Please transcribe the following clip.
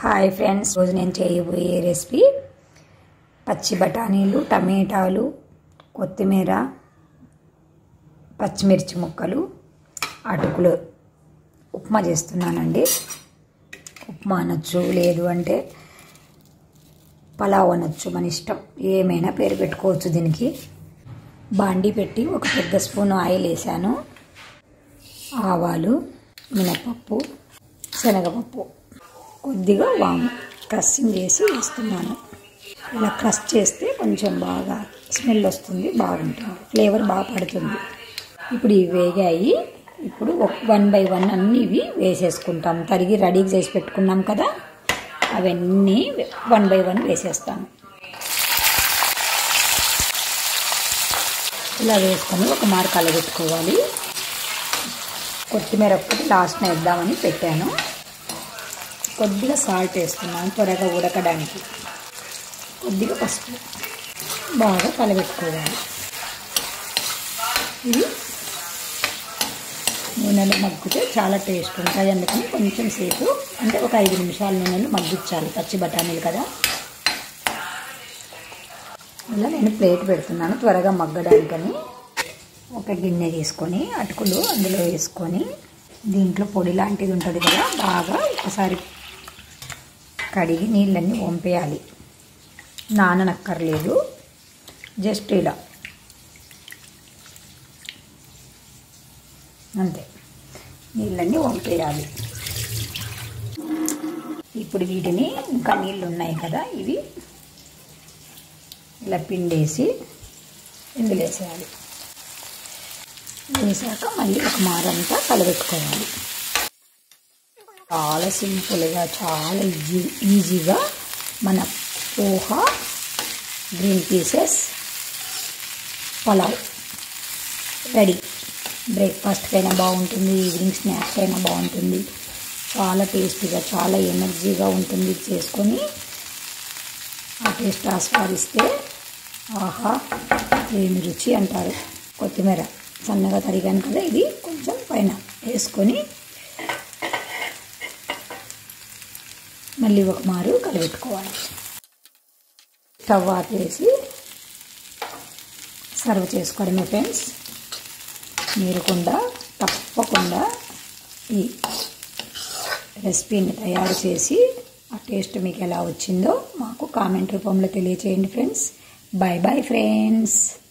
hi friends రోజు నేను చేయబోయే రెసిపీ పచ్చి బఠానీలు టమాటాలు కొత్తిమీర పచ్చిమిర్చి ముక్కలు అటుకులు ఉప్మా చేస్తున్నానండి ఉప్మా అనొచ్చు లేదు అంటే పలావ్ అనొచ్చు మన ఇష్టం ఏమైనా పేరు పెట్టుకోవచ్చు దీనికి బాండి పెట్టి ఒక పెద్ద స్పూన్ ఆయిల్ వేసాను ఆవాలు మినపప్పు శనగపప్పు కొద్దిగా వాము క్రస్సింగ్ చేసి వేస్తున్నాను ఇలా క్రష్ చేస్తే కొంచెం బాగా స్మెల్ వస్తుంది బాగుంటుంది ఫ్లేవర్ బాగా పడుతుంది ఇప్పుడు ఇవి వేగాయి ఇప్పుడు వన్ బై వన్ అన్నీ ఇవి వేసేసుకుంటాం తరిగి రెడీ చేసి పెట్టుకున్నాం కదా అవన్నీ వన్ బై వన్ వేసేస్తాను ఇలా వేసుకొని ఒక మార్ కలబెట్టుకోవాలి కొత్తిమీర ఒక్కటి లాస్ట్న వేద్దామని పెట్టాను కొద్దిగా సాల్ట్ వేస్తున్నాను త్వరగా ఉడకడానికి కొద్దిగా పసుపు బాగా కలబెట్టుకోవాలి ఇది నూనెలో మగ్గితే చాలా టేస్ట్ ఉంటుంది అందుకని కొంచెం సేపు అంటే ఒక ఐదు నిమిషాలు నూనెలో మగ్గించాలి పచ్చి బఠానీలు కదా ఇలా నేను ప్లేట్ పెడుతున్నాను త్వరగా మగ్గడానికని ఒక గిన్నె తీసుకొని అటుకులు అందులో వేసుకొని దీంట్లో పొడి లాంటిది ఉంటుంది కదా బాగా ఒకసారి కడిగి నీళ్ళన్నీ వంపేయాలి నాననక్కర్లేదు జస్ట్ ఇలా అంతే నీళ్ళన్నీ వంపేయాలి ఇప్పుడు వీటిని ఇంకా నీళ్ళు ఉన్నాయి కదా ఇవి ఇలా పిండేసి ఇందులో వేసేయాలి వేసాక మళ్ళీ ఒక మారంతా కలబెట్టుకోవాలి చాలా సింపుల్గా చాలా ఈజీ ఈజీగా మన poha green pieces pulao ready బ్రేక్ఫాస్ట్కైనా బాగుంటుంది ఈవినింగ్ స్నాక్స్ అయినా బాగుంటుంది చాలా టేస్టీగా చాలా ఎనర్జీగా ఉంటుంది చేసుకొని ఆ టేస్ట్ ఆస్వాదిస్తే ఆహా ఏమి రుచి అంటారు కొత్తిమీర సన్నగా తరిగాను కదా ఇది కొంచెం పైన వేసుకొని మళ్ళీ ఒక మారు కలబెట్టుకోవాలి స్టవ్ ఆపేసి సర్వ్ చేసుకోవడమే ఫ్రెండ్స్ మీరు కూడా తప్పకుండా ఈ రెసిపీని తయారు చేసి ఆ టేస్ట్ మీకు ఎలా వచ్చిందో మాకు కామెంట్ రూపంలో తెలియచేయండి ఫ్రెండ్స్ బాయ్ బాయ్ ఫ్రెండ్స్